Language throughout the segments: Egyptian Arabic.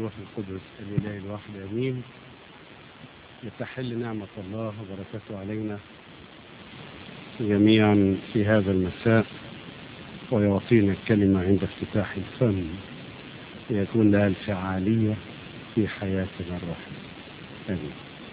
والروح القدس الإله الواحد أمين لتحل نعمة الله وبركاته علينا جميعا في هذا المساء ويعطينا الكلمة عند افتتاح الفم ليكون لها الفعالية في حياتنا الروحية آمين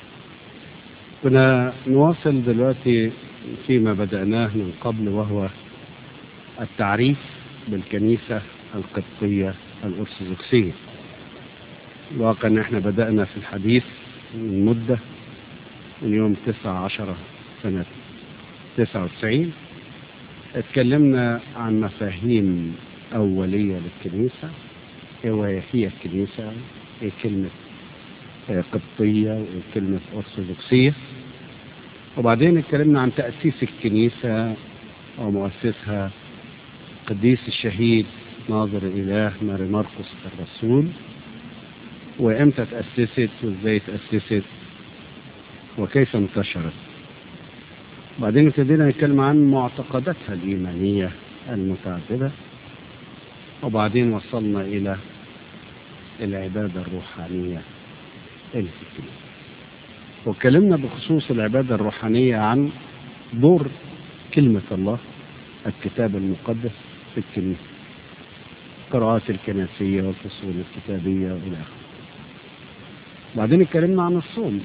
كنا نواصل دلوقتي فيما بدأناه من قبل وهو التعريف بالكنيسة القبطية الأرثوذكسية الواقع ان احنا بدأنا في الحديث من مدة من يوم تسعة عشرة سنة تسعة وتسعين اتكلمنا عن مفاهيم أولية للكنيسة ايه هي الكنيسة ايه كلمة قبطية وايه كلمة أرثوذكسية وبعدين اتكلمنا عن تأسيس الكنيسة ومؤسسها قديس الشهيد ناظر الإله ماري مرقس الرسول وامتى تأسست وازاي تأسست وكيف انتشرت بعدين ابتدينا نتكلم عن معتقداتها الإيمانية المتعددة وبعدين وصلنا إلى العبادة الروحانية اللي في الكنيسة واتكلمنا بخصوص العبادة الروحانية عن دور كلمة الله الكتاب المقدس في الكنيسة القراءات الكنسية والفصول الكتابية وإلى آخره بعدين اتكلمنا عن الصوم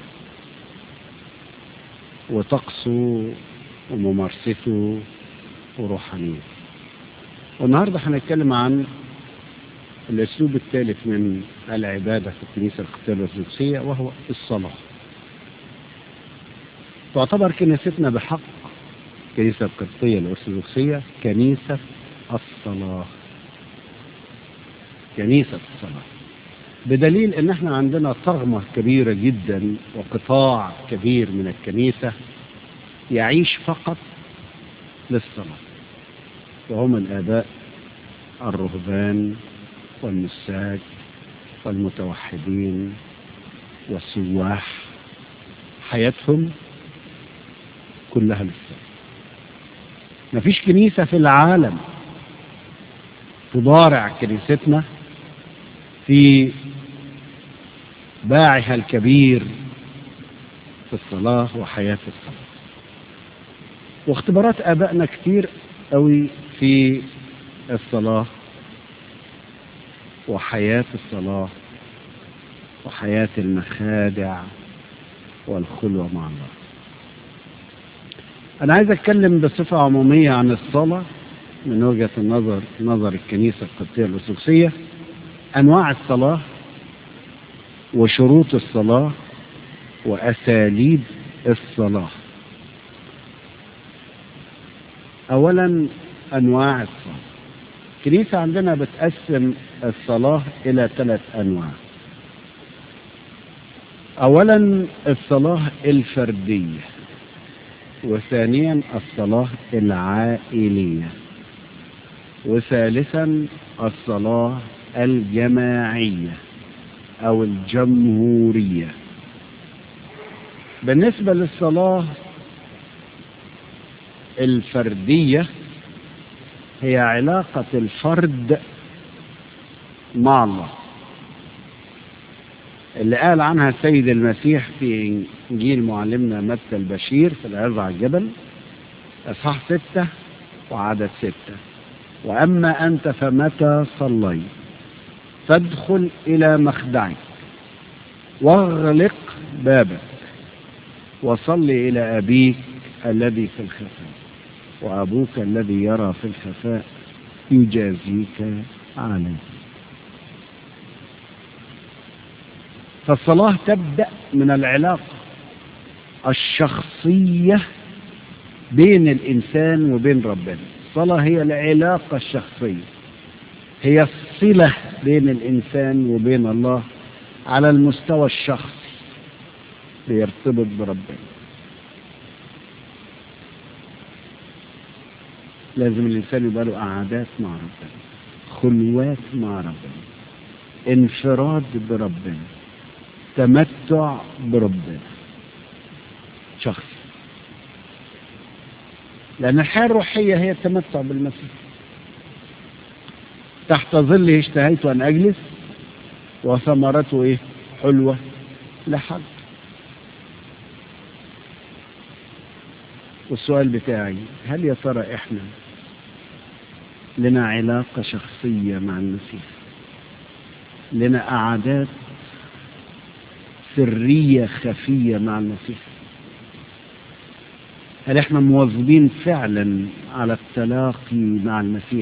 وطقسه وممارسته وروحانيته والنهاردة هنتكلم عن الأسلوب الثالث من العبادة في الكنيسة القبطية الأرثوذكسية وهو الصلاة تعتبر كنيستنا بحق الكنيسة القبطية الأرثوذكسية كنيسة الصلاة كنيسة الصلاة بدليل ان احنا عندنا طغمة كبيرة جدا وقطاع كبير من الكنيسة يعيش فقط للصلاة وهم الآباء الرهبان والنساك والمتوحدين والسواح حياتهم كلها للصلاة مفيش كنيسة في العالم تضارع كنيستنا في باعها الكبير في الصلاة وحياة الصلاة واختبارات آبائنا كتير قوي في الصلاة وحياة الصلاة وحياة المخادع والخلوة مع الله أنا عايز أتكلم بصفة عمومية عن الصلاة من وجهة النظر نظر الكنيسة القبطية الأرثوذكسية أنواع الصلاة وشروط الصلاة وأساليب الصلاة أولا أنواع الصلاة الكنيسة عندنا بتقسم الصلاة إلى ثلاث أنواع أولا الصلاة الفردية وثانيا الصلاة العائلية وثالثا الصلاة الجماعية أو الجمهورية بالنسبة للصلاة الفردية هي علاقة الفرد مع الله اللي قال عنها السيد المسيح في إنجيل معلمنا متى البشير في العظة على الجبل إصحاح ستة وعدد ستة وأما أنت فمتى صليت فادخل إلى مخدعك واغلق بابك وصل إلى أبيك الذي في الخفاء وأبوك الذي يرى في الخفاء يجازيك عليه فالصلاة تبدأ من العلاقة الشخصية بين الإنسان وبين ربنا الصلاة هي العلاقة الشخصية هي الصلة بين الإنسان وبين الله على المستوى الشخصي ليرتبط بربنا لازم الإنسان يبقى له قعدات مع ربنا خلوات مع ربنا انفراد بربنا تمتع بربنا شخص لأن الحياة الروحية هي التمتع بالمسيح تحت ظله اشتهيت أن أجلس وثمرته ايه حلوة لحد والسؤال بتاعي هل يا ترى احنا لنا علاقة شخصية مع المسيح لنا قعدات سرية خفية مع المسيح هل احنا مواظبين فعلا على التلاقي مع المسيح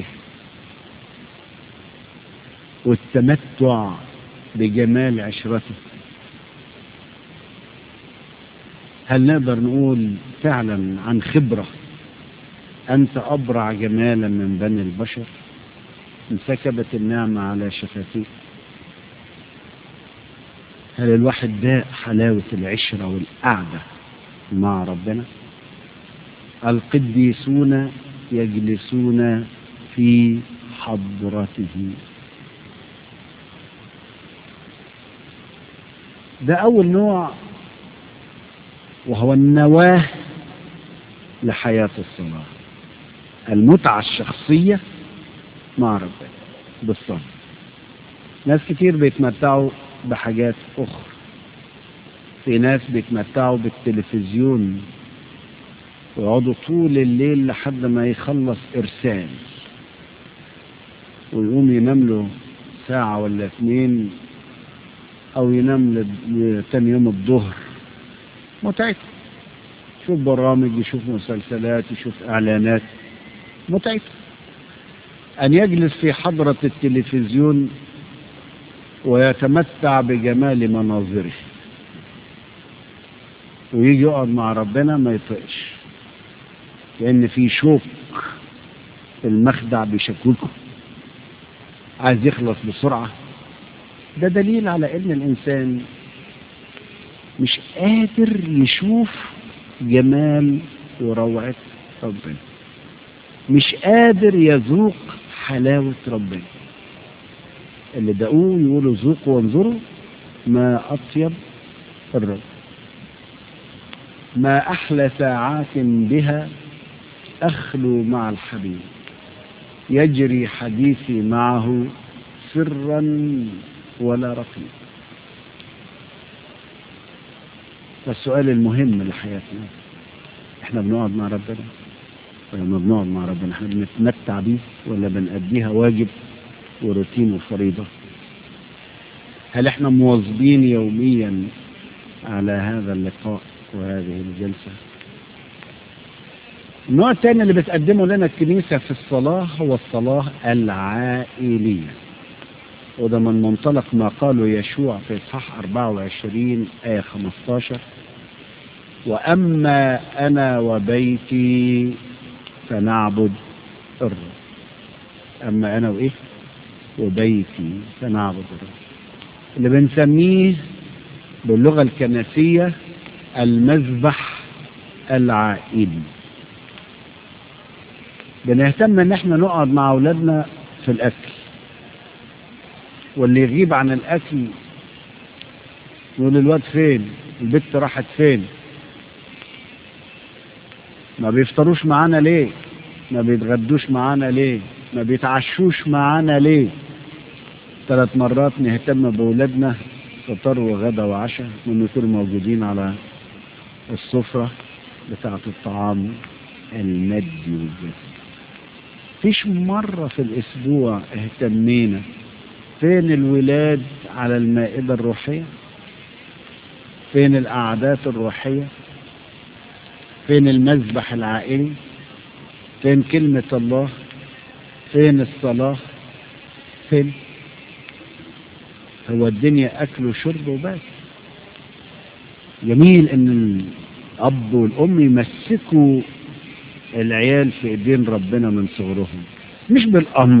والتمتع بجمال عشرته هل نقدر نقول فعلا عن خبرة أنت أبرع جمالا من بني البشر انسكبت النعمة على شفتيك هل الواحد داء حلاوة العشرة والقعدة مع ربنا القديسون يجلسون في حضرته ده أول نوع وهو النواة لحياة الصلاة المتعة الشخصية مع ربنا بالصلاة ناس كتير بيتمتعوا بحاجات أخرى في ناس بيتمتعوا بالتلفزيون ويقعدوا طول الليل لحد ما يخلص إرسال ويقوم ينام له ساعة ولا اتنين أو ينام تاني يوم الظهر متعته يشوف برامج يشوف مسلسلات يشوف إعلانات متعته أن يجلس في حضرة التلفزيون ويتمتع بجمال مناظره ويجي يقعد مع ربنا ما يطقش لأن في شوك المخدع بيشككه عايز يخلص بسرعة ده دليل على ان الانسان مش قادر يشوف جمال وروعة ربنا مش قادر يذوق حلاوة ربنا اللي دقوه يقولوا ذوقوا وانظروا ما أطيب الرب ما أحلى ساعات بها أخلو مع الحبيب يجري حديثي معه سرا ولا رقيب فالسؤال المهم لحياتنا احنا بنقعد مع ربنا ولا ما بنقعد مع ربنا احنا بنتمتع بيه ولا بنأديها واجب وروتين وفريضة هل احنا مواظبين يوميا على هذا اللقاء وهذه الجلسة النوع الثاني اللي بتقدمه لنا الكنيسة في الصلاة هو الصلاة العائلية وده من منطلق ما قاله يشوع في إصحاح 24 آية 15 وأما أنا وبيتي فنعبد الرب أما أنا وإيه وبيتي فنعبد الرب اللي بنسميه باللغة الكنسية المذبح العائلي بنهتم ان احنا نقعد مع اولادنا في الاكل واللي يغيب عن الاكل يقول الواد فين البت راحت فين ما بيفطروش معانا ليه ما بيتغدوش معانا ليه ما بيتعشوش معانا ليه ثلاث مرات نهتم بأولادنا فطار وغدا وعشاء من يكونوا موجودين على السفرة بتاعة الطعام المادي والجسدي فيش مرة في الأسبوع اهتمينا فين الولاد على المائدة الروحية فين القعدات الروحية فين المذبح العائلي فين كلمة الله فين الصلاة فين هو الدنيا أكل وشرب وبس جميل ان الأب والأم يمسكوا العيال في ايدين ربنا من صغرهم مش بالأمر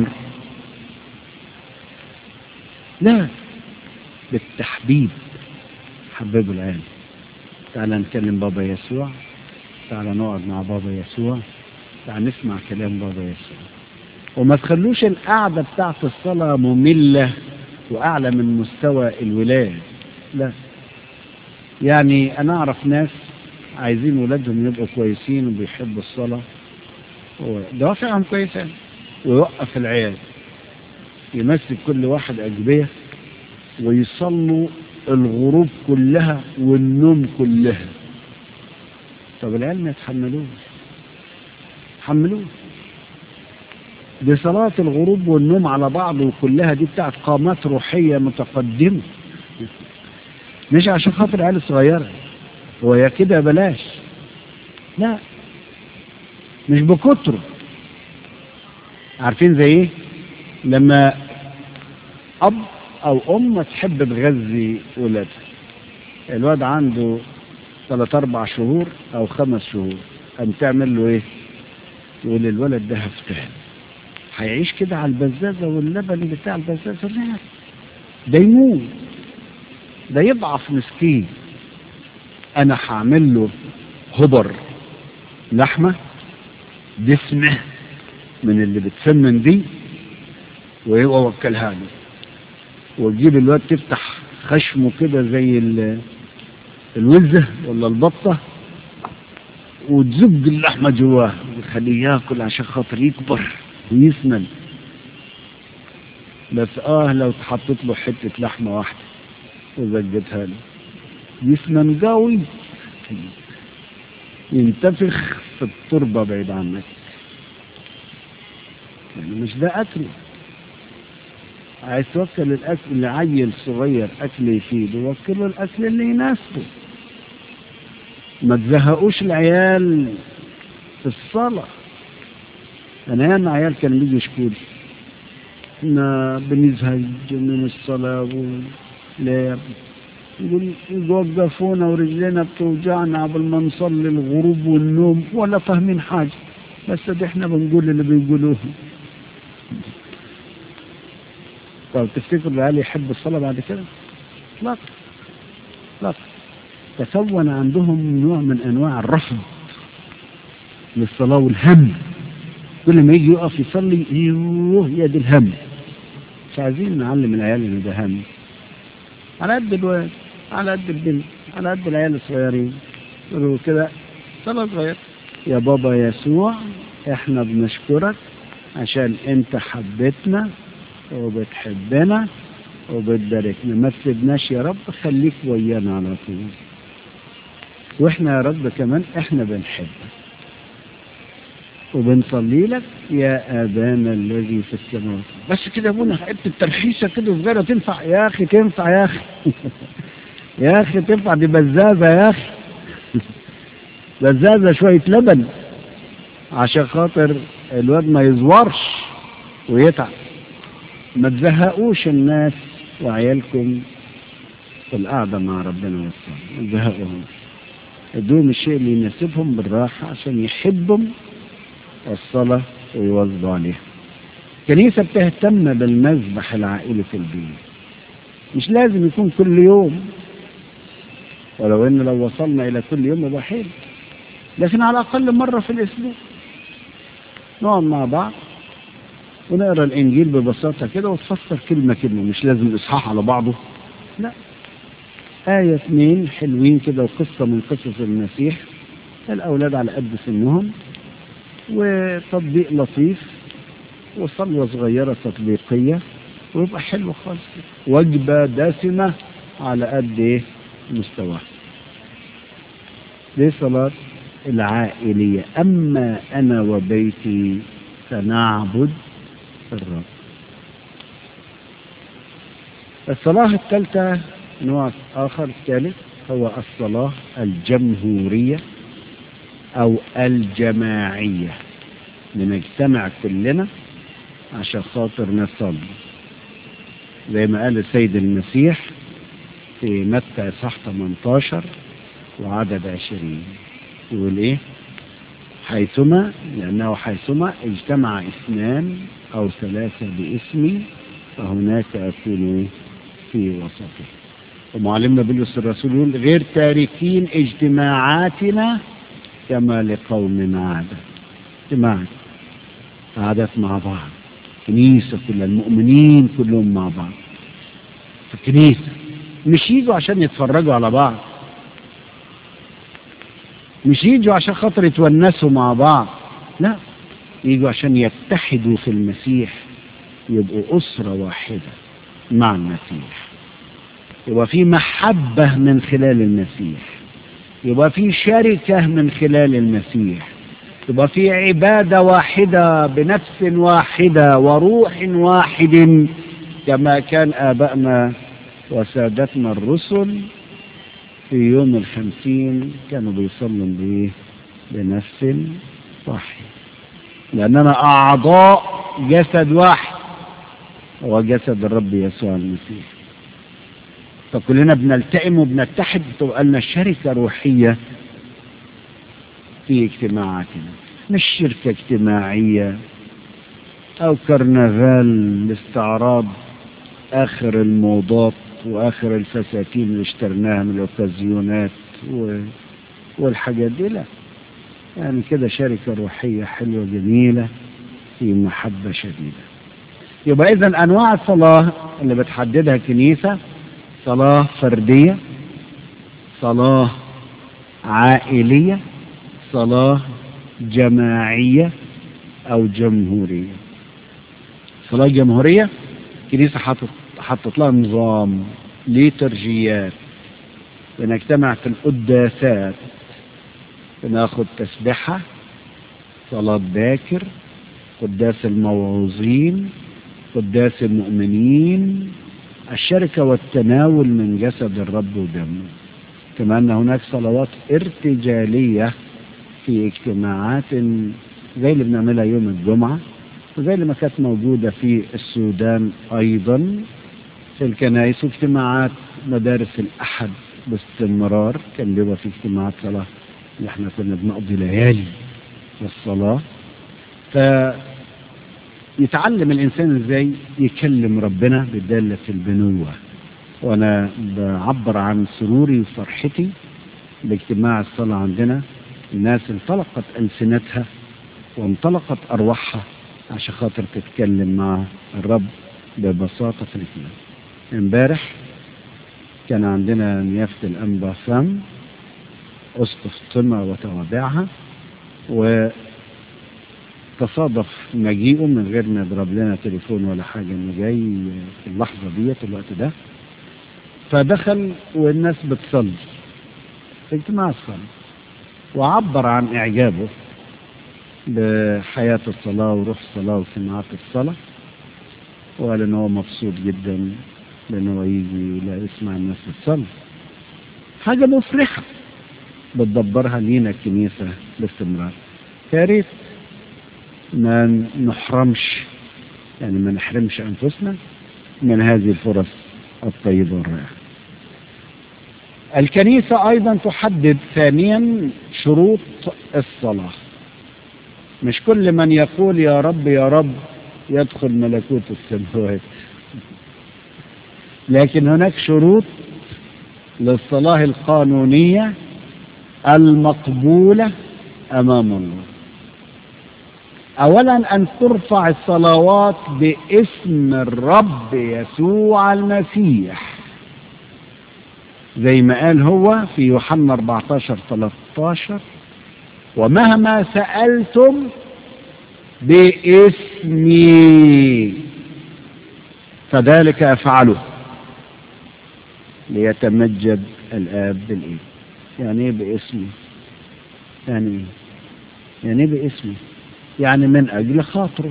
لا بالتحبيب حببوا العيال تعال نكلم بابا يسوع تعال نقعد مع بابا يسوع تعال نسمع كلام بابا يسوع وما تخلوش القعدة بتاعت الصلاة مملة وأعلى من مستوى الولاد لا يعني أنا أعرف ناس عايزين ولادهم يبقوا كويسين وبيحبوا الصلاة دوافعهم كويسة ويوقف العيال يمسك كل واحد أجبية ويصلوا الغروب كلها والنوم كلها طب العيال ما يتحملوش حملوه دي صلاة الغروب والنوم على بعض وكلها دي بتاعت قامات روحية متقدمة مش عشان خاطر عيال صغيرة هو يا كده بلاش لا مش بكتره عارفين زي ايه لما اب او ام تحب تغذي ولادها الواد عنده ثلاث اربع شهور او خمس شهور قام تعمل له ايه يقول الولد ده هفتان هيعيش كده على البزازه واللبن بتاع البزازه لا ده يموت ده يضعف مسكين انا هعمل له هبر لحمه دسمه من اللي بتسمن دي ووكلها له وتجيب الواد تفتح خشمه كده زي الوزة ولا البطة وتزج اللحمة جواه وتخليه ياكل عشان خاطر يكبر ويسمن بس اه لو حطيت له حتة لحمة واحدة وزجتها له يسمن قوي ينتفخ في التربة بعيد عنك يعني مش ده أكل عايز توكل الأكل لعيل صغير أكل يفيده وكله الأكل اللي يناسبه ما تزهقوش العيال في الصلاة أنا ياما عيال كانوا بيجوا يشكوا لي إحنا بنزهق من الصلاة و... لا يقول يوقفونا ورجلينا بتوجعنا قبل ما نصلي الغروب والنوم ولا فاهمين حاجة بس ده احنا بنقول اللي بيقولوه طب تفتكر العيال يحب الصلاة بعد كده؟ لا لا تكون عندهم نوع من أنواع الرفض للصلاة والهم كل ما يجي يقف يصلي يوه يا دي الهم مش عايزين نعلم العيال ان ده هم على قد الواد على قد البنت على قد العيال الصغيرين يقولوا كده صلاة صغير يا بابا يسوع احنا بنشكرك عشان انت حبيتنا وبتحبنا وبتباركنا ما تسيبناش يا رب خليك ويانا على طول واحنا يا رب كمان احنا بنحبك وبنصلي لك يا ابانا الذي في السماوات بس كده ابونا حته الترحيشه كده صغيره تنفع يا اخي تنفع يا اخي يا اخي تنفع دي بزازه يا اخي بزازه شويه لبن عشان خاطر الواد ما يزورش ويتعب ما تزهقوش الناس وعيالكم في القعدة مع ربنا والصلاة ما تزهقوهم ادوهم الشيء اللي يناسبهم بالراحة عشان يحبهم الصلاة ويواظبوا عليها الكنيسة بتهتم بالمذبح العائلي في البيت مش لازم يكون كل يوم ولو ان لو وصلنا الى كل يوم يبقى حلو لكن على الاقل مرة في الاسبوع نقعد مع بعض ونقرا الانجيل ببساطه كده وتفسر كلمه كلمه مش لازم الاصحاح على بعضه لا آية اثنين حلوين كده وقصة من قصص المسيح الأولاد على قد سنهم وتطبيق لطيف وصلوة صغيرة تطبيقية ويبقى حلو خالص وجبة دسمة على قد ايه مستواها دي صلاة العائلية أما أنا وبيتي فنعبد الرب الصلاة الثالثة نوع آخر الثالث هو الصلاة الجمهورية أو الجماعية بنجتمع كلنا عشان خاطر نصلي زي ما قال السيد المسيح في متى صح 18 وعدد 20 يقول ايه حيثما لأنه حيثما اجتمع اثنان أو ثلاثة باسمي فهناك أكون في وسطه ومعلمنا بولس الرسول يقول غير تاركين اجتماعاتنا كما لقوم عادة اجتماع عادات مع بعض كنيسة كلها المؤمنين كلهم مع بعض في الكنيسة مش يجوا عشان يتفرجوا على بعض مش يجوا عشان خاطر يتونسوا مع بعض لا يجوا عشان يتحدوا في المسيح يبقوا أسرة واحدة مع المسيح يبقى في محبة من خلال المسيح يبقى في شركة من خلال المسيح يبقى في عبادة واحدة بنفس واحدة وروح واحد كما كان آبائنا وسادتنا الرسل في يوم الخمسين كانوا بيصلوا بإيه؟ بنفس واحد لأننا أعضاء جسد واحد هو جسد الرب يسوع المسيح فكلنا بنلتئم وبنتحد تبقى لنا شركة روحية في اجتماعاتنا مش شركة اجتماعية أو كرنفال لاستعراض آخر الموضات وآخر الفساتين اللي اشترناها من الأوكازيونات و... والحاجات دي لا يعني كده شركة روحية حلوة جميلة في محبة شديدة يبقى إذا أنواع الصلاة اللي بتحددها الكنيسة صلاة فردية صلاة عائلية صلاة جماعية أو جمهورية صلاة جمهورية الكنيسة حطت حطت لها نظام ليترجيات بنجتمع في القداسات بناخد تسبحة صلاة باكر قداس الموعوظين قداس المؤمنين الشركة والتناول من جسد الرب ودمه كما أن هناك صلوات ارتجالية في اجتماعات زي اللي بنعملها يوم الجمعة وزي اللي ما كانت موجودة في السودان أيضا في الكنائس واجتماعات مدارس الأحد باستمرار كان بيبقى في اجتماعات صلاة اللي احنا كنا بنقضي ليالي في الصلاة فيتعلم الإنسان ازاي يكلم ربنا بدالة البنوة وأنا بعبر عن سروري وفرحتي باجتماع الصلاة عندنا الناس انطلقت ألسنتها وانطلقت أرواحها عشان خاطر تتكلم مع الرب ببساطة في الكلام امبارح كان عندنا نيافة الأنبا فم أسقف طمع وتوابعها وتصادف مجيئه من غير ما يضرب لنا تليفون ولا حاجة إنه جاي في اللحظة ديت الوقت ده فدخل والناس بتصلي في اجتماع الصلاة وعبر عن إعجابه بحياة الصلاة وروح الصلاة وسماعات الصلاة وقال إن هو مبسوط جدا لأن هو يجي لا يسمع الناس بتصلي حاجة مفرحة بتدبرها لينا الكنيسة باستمرار يا ريت ما نحرمش يعني ما نحرمش أنفسنا من هذه الفرص الطيبة والرائعة الكنيسة أيضا تحدد ثانيا شروط الصلاة مش كل من يقول يا رب يا رب يدخل ملكوت السماوات لكن هناك شروط للصلاة القانونية المقبولة أمام الله أولا أن ترفع الصلوات باسم الرب يسوع المسيح زي ما قال هو في يوحنا 14 13 ومهما سألتم باسمي فذلك أفعله ليتمجد الآب بالإيه يعني إيه باسمي يعني إيه يعني إيه باسمي يعني من أجل خاطره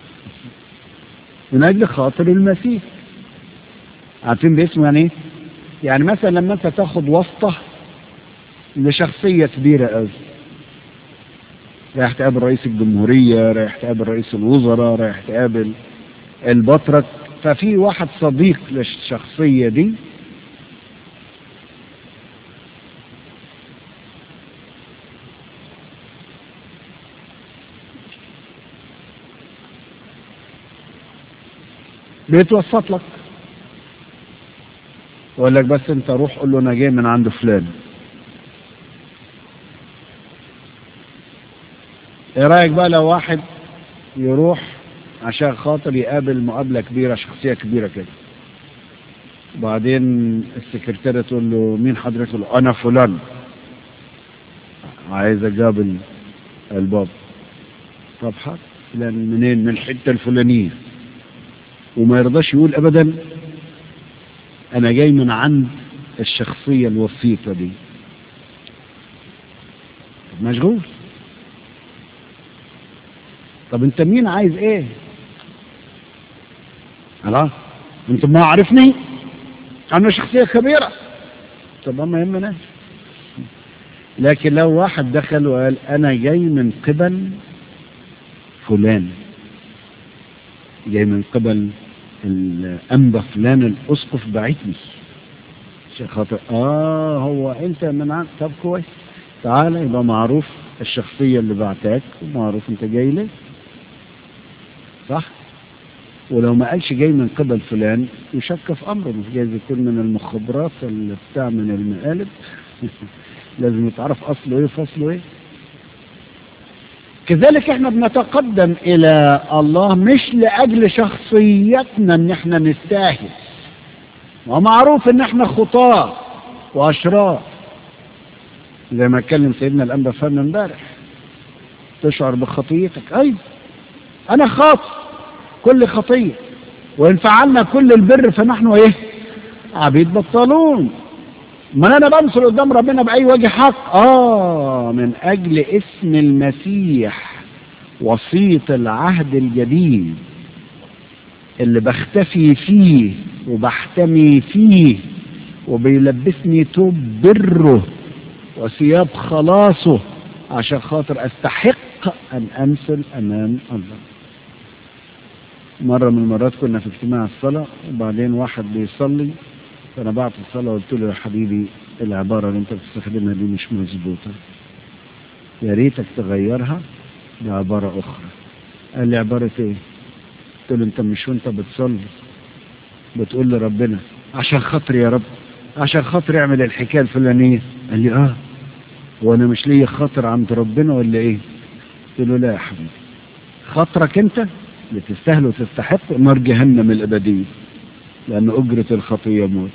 من أجل خاطر المسيح عارفين باسمه يعني إيه يعني مثلا لما أنت تاخد واسطة لشخصية كبيرة قوي رايح تقابل رئيس الجمهورية رايح تقابل رئيس الوزراء رايح تقابل البطرك ففي واحد صديق للشخصية دي بيتوسط لك يقول لك بس انت روح قول له انا جاي من عند فلان ايه رايك بقى لو واحد يروح عشان خاطر يقابل مقابله كبيره شخصيه كبيره كده وبعدين السكرتيره تقول له مين حضرتك يقول له انا فلان عايز اقابل الباب طب حاضر فلان منين من الحته الفلانيه وما يرضاش يقول ابدا انا جاي من عند الشخصية الوسيطة دي مشغول طب انت مين عايز ايه خلاص انت ما عارفني انا شخصية كبيرة طب ما يهمناش لكن لو واحد دخل وقال انا جاي من قبل فلان جاي من قبل الانبا فلان الاسقف بعتني عشان خاطر اه هو انت من عند طب كويس تعالى يبقى معروف الشخصية اللي بعتك ومعروف انت جاي ليه صح ولو ما قالش جاي من قبل فلان يشك في امره مش جايز يكون من المخابرات اللي بتاع من المقالب لازم يتعرف اصله ايه وفصله ايه كذلك احنا بنتقدم الى الله مش لاجل شخصيتنا ان احنا نستاهل ومعروف ان احنا خطاة واشرار زي ما اتكلم سيدنا الانبا فهم امبارح تشعر بخطيتك ايوه انا خاطئ كل خطيه وان فعلنا كل البر فنحن ايه عبيد بطالون ما انا بمثل قدام ربنا باي وجه حق اه من اجل اسم المسيح وسيط العهد الجديد اللي بختفي فيه وبحتمي فيه وبيلبسني توب بره وثياب خلاصه عشان خاطر استحق ان امثل امام الله مرة من المرات كنا في اجتماع الصلاة وبعدين واحد بيصلي فأنا بعت الصلاة وقلت له يا حبيبي العبارة اللي أنت بتستخدمها دي مش مظبوطة يا ريتك تغيرها بعبارة أخرى قال لي عبارة إيه؟ قلت له أنت مش وأنت بتصلي بتقول لربنا عشان خاطري يا رب عشان خاطري اعمل الحكاية الفلانية قال لي آه وأنا مش ليا خاطر عند ربنا ولا إيه؟ قلت له لا يا حبيبي خاطرك أنت اللي تستاهل وتستحق نار جهنم الأبدية لأن أجرة الخطية موت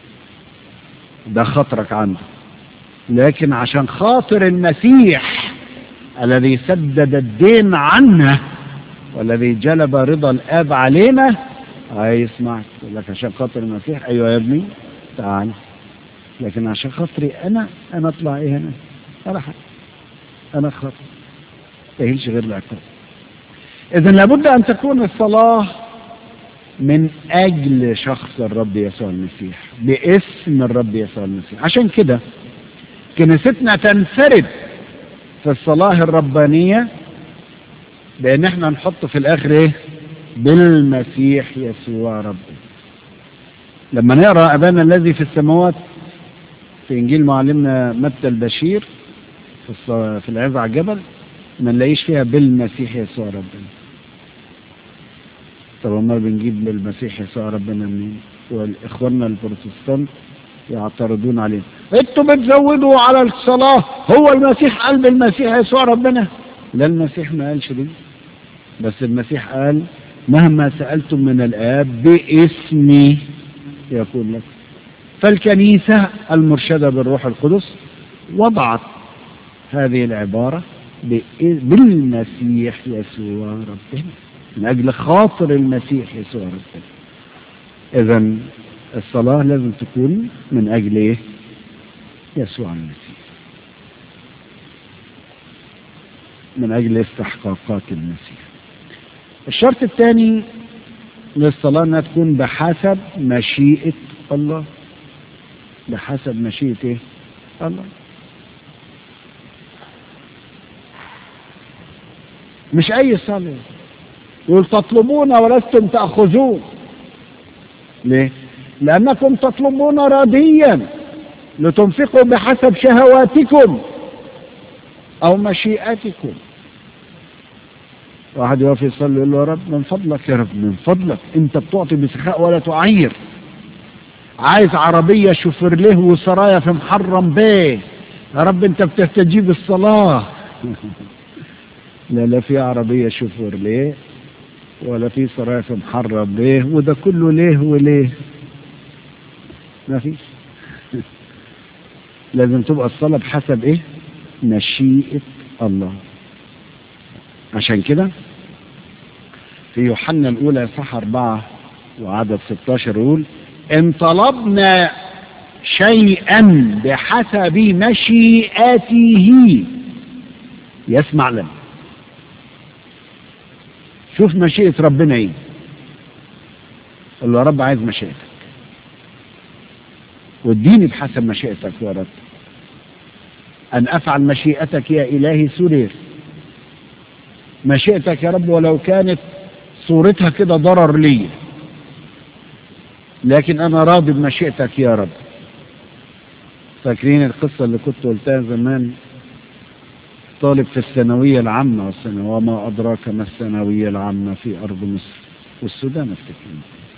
ده خطرك عنده لكن عشان خاطر المسيح الذي سدد الدين عنه والذي جلب رضا الآب علينا هيسمعك يقول لك عشان خاطر المسيح أيوة يا ابني تعال لكن عشان خاطري أنا أنا أطلع إيه هنا ولا حاجة أنا خاطر تهيلش غير العقاب إذا لابد أن تكون الصلاة من أجل شخص الرب يسوع المسيح باسم الرب يسوع المسيح عشان كده كنيستنا تنفرد في الصلاة الربانية بأن احنا نحط في الآخر إيه؟ بالمسيح يسوع ربي لما نقرأ أبانا الذي في السماوات في إنجيل معلمنا متى البشير في, الص... في العظة على الجبل ما نلاقيش فيها بالمسيح يسوع ربنا طب امال بنجيب بالمسيح يسوع ربنا منين والاخواننا البروتستانت يعترضون عليه انتوا بتزودوا على الصلاة هو المسيح قال بالمسيح يسوع ربنا لا المسيح ما قالش دي بس المسيح قال مهما سألتم من الآب باسمي يقول لك فالكنيسة المرشدة بالروح القدس وضعت هذه العبارة بالمسيح يسوع ربنا من أجل خاطر المسيح يسوع ربنا إذا الصلاة لازم تكون من أجل إيه؟ يسوع المسيح من أجل استحقاقات المسيح الشرط الثاني للصلاة أنها تكون بحسب مشيئة الله بحسب مشيئة إيه؟ الله مش أي صلاة يقول تطلبون ولستم تأخذون ليه؟ لأنكم تطلبون رديا لتنفقوا بحسب شهواتكم أو مشيئتكم واحد يقف يصلي يقول له يا رب من فضلك يا رب من فضلك انت بتعطي بسخاء ولا تعير عايز عربية شوفر له وسرايا في محرم بيه يا رب انت بتستجيب الصلاة لا لا في عربية شوفر ليه ولا في سرايا في محرم ليه وده كله ليه وليه ما فيش لازم تبقى الصلاة بحسب ايه مشيئة الله عشان كده في يوحنا الأولى صح أربعة وعدد 16 يقول إن طلبنا شيئا بحسب مشيئته يسمع لنا شوف مشيئة ربنا ايه قال له يا رب عايز مشيئتك واديني بحسب مشيئتك يا رب أن أفعل مشيئتك يا إلهي سرير مشيئتك يا رب ولو كانت صورتها كده ضرر لي لكن أنا راضي بمشيئتك يا رب فاكرين القصة اللي كنت قلتها زمان طالب في الثانوية العامة والثانوية وما أدراك ما الثانوية العامة في أرض مصر والسودان افتكر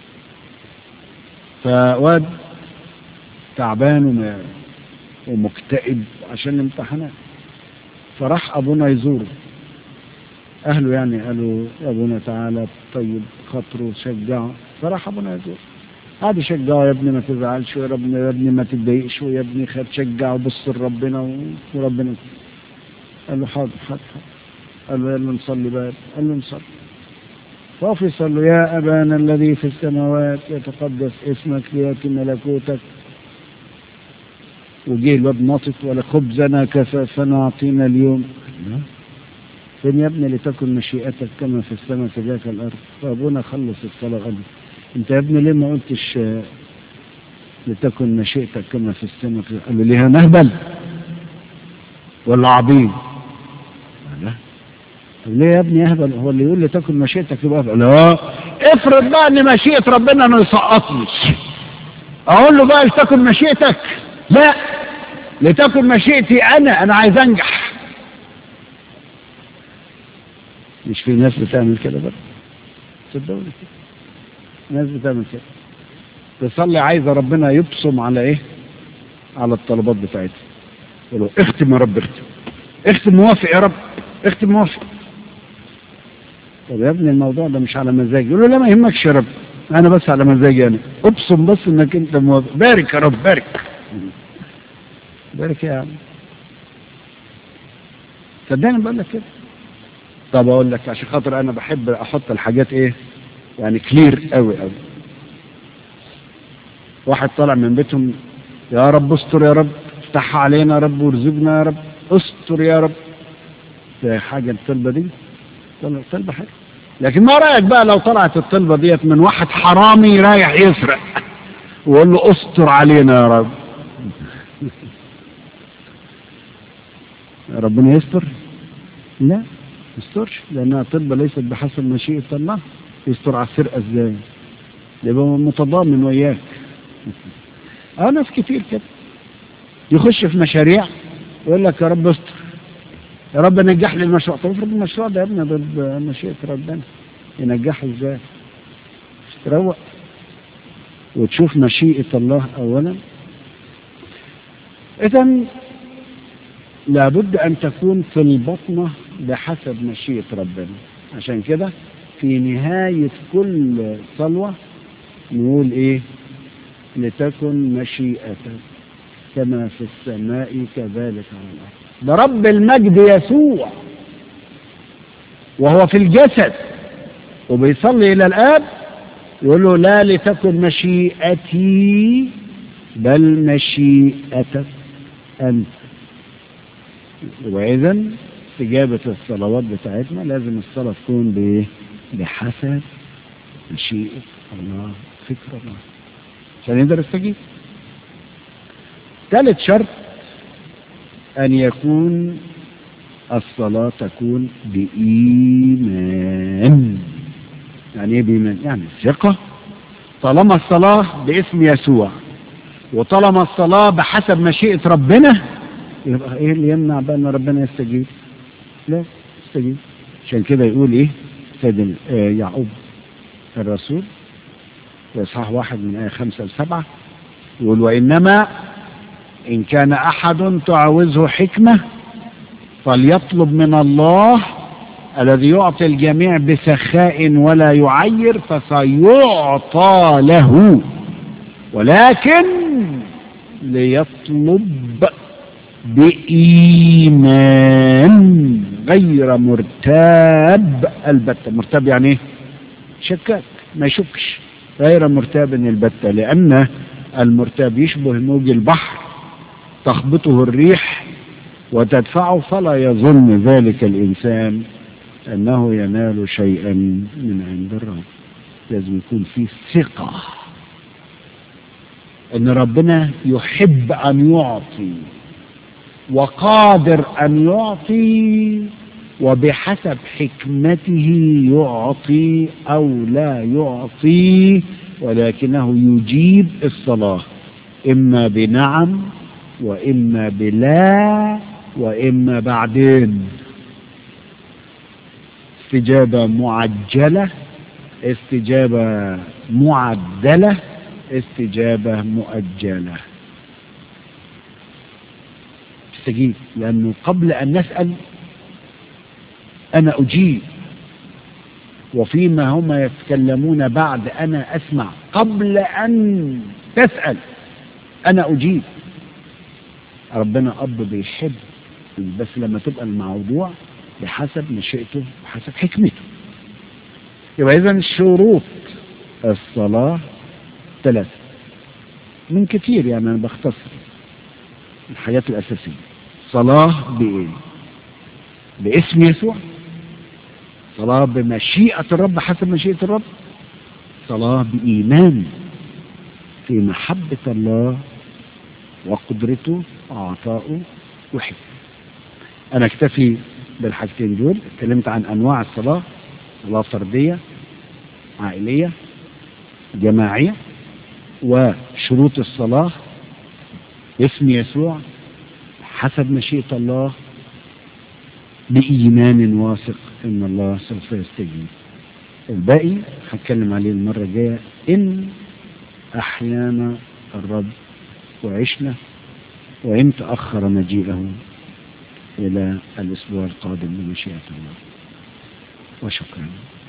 فواد تعبان وم- ومكتئب عشان الامتحانات فراح أبونا يزوره أهله يعني قالوا يا أبونا تعالى طيب خاطره شجعه فراح أبونا يزوره قعد يشجعه يا ابني ما تزعلش يا ابني يا ابني ما تتضايقش ويا ابني خد شجعه وبص لربنا وربنا قال له حاضر حاضر حاضر قال له يلا نصلي بقى قال له نصلي فوقف يصلي يا أبانا الذي في السماوات يتقدس اسمك ليأتي ملكوتك وجه الواد ناطط ولا خبزنا كفافنا أعطينا اليوم لا. فين يا ابني لتكن مشيئتك كما في السماء كذلك الأرض فأبونا خلص الصلاة قال له، أنت يا ابني ليه ما قلتش آه، لتكن مشيئتك كما في السماء كذلك قال له ليه نهبل ولا عبيط لا طب ليه يا ابني اهبل هو اللي يقول لي تاكل مشيئتك يبقى اهبل لا افرض بقى ان مشيئه ربنا انه يسقطني اقول له بقى لتكن مشيئتك لا لتكن مشيئتي انا انا عايز انجح مش في ناس بتعمل كده بقى صدقوني كده ناس بتعمل كده تصلي عايزه ربنا يبصم على ايه على الطلبات بتاعتها يقول له اختم يا رب اختم اختم موافق يا رب اختم موافق طب يا ابني الموضوع ده مش على مزاجي يقول له لا ما يهمكش يا رب انا بس على مزاجي انا ابصم بس انك انت موافق بارك يا رب بارك بارك يا عم صدقني بقول لك كده طب اقول لك عشان خاطر انا بحب احط الحاجات ايه يعني كلير قوي قوي واحد طالع من بيتهم يا رب استر يا رب افتحها علينا يا رب وارزقنا يا رب استر يا رب ده حاجة الطلبة دي طلع- طلبة حاجة لكن ما رأيك بقى لو طلعت الطلبة ديت من واحد حرامي رايح يسرق ويقول له استر علينا يا رب ربنا يستر لا ما يسترش لأنها طلبة ليست بحسب مشيئة الله يستر على السرقة ازاي يبقى متضامن وياك اه ناس كتير كده يخش في مشاريع يقول لك يا رب استر يا رب نجح لي المشروع طب افرض المشروع ده يا ابني ضد مشيئة ربنا ينجحه ازاي مش تروق وتشوف مشيئة الله اولا اذا لابد ان تكون في البطنة بحسب مشيئة ربنا عشان كده في نهاية كل صلوة نقول ايه لتكن مشيئتك كما في السماء كذلك على الأرض ده رب المجد يسوع وهو في الجسد وبيصلي إلى الآب يقول له لا لتكن مشيئتي بل مشيئتك أنت وإذا استجابة الصلوات بتاعتنا لازم الصلاة تكون بإيه؟ بحسب مشيئة الله فكر الله عشان يقدر يستجيب ثالث شرط أن يكون الصلاة تكون بإيمان يعني إيه بإيمان؟ يعني ثقة طالما الصلاة باسم يسوع وطالما الصلاة بحسب مشيئة ربنا يبقى إيه اللي يمنع بقى إن ربنا يستجيب؟ لا يستجيب عشان كده يقول إيه؟ سيدنا آه يعقوب الرسول في إصحاح واحد من آية خمسة لسبعة يقول وإنما إن كان أحد تعوزه حكمة فليطلب من الله الذي يعطي الجميع بسخاء ولا يعير فسيعطى له ولكن ليطلب بإيمان غير مرتاب البتة مرتاب يعني ايه شكاك ما يشكش غير مرتاب البتة لأن المرتاب يشبه موج البحر تخبطه الريح وتدفعه فلا يظن ذلك الإنسان أنه ينال شيئا من عند الرب لازم يكون في ثقة أن ربنا يحب أن يعطي وقادر أن يعطي وبحسب حكمته يعطي أو لا يعطي ولكنه يجيب الصلاة إما بنعم وإما بلا وإما بعدين استجابة معجلة استجابة معدلة استجابة مؤجلة استجيب لأنه قبل أن نسأل أنا أجيب وفيما هم يتكلمون بعد أنا أسمع قبل أن تسأل أنا أجيب ربنا أب بيحب بس لما تبقى الموضوع بحسب مشيئته وحسب حكمته يبقى إذا شروط الصلاة ثلاثة من كتير يعني أنا بختصر الحاجات الأساسية صلاة بإيه؟ باسم يسوع صلاة بمشيئة الرب حسب مشيئة الرب صلاة بإيمان في محبة الله وقدرته وعطائه وحكمه أنا أكتفي بالحاجتين دول اتكلمت عن أنواع الصلاة صلاة فردية عائلية جماعية وشروط الصلاة اسم يسوع حسب مشيئة الله بإيمان واثق إن الله سوف يستجيب الباقي هتكلم عليه المرة الجاية إن أحيانا الرب وعشنا وإن تأخر مجيئه إلى الأسبوع القادم بمشيئة الله وشكرا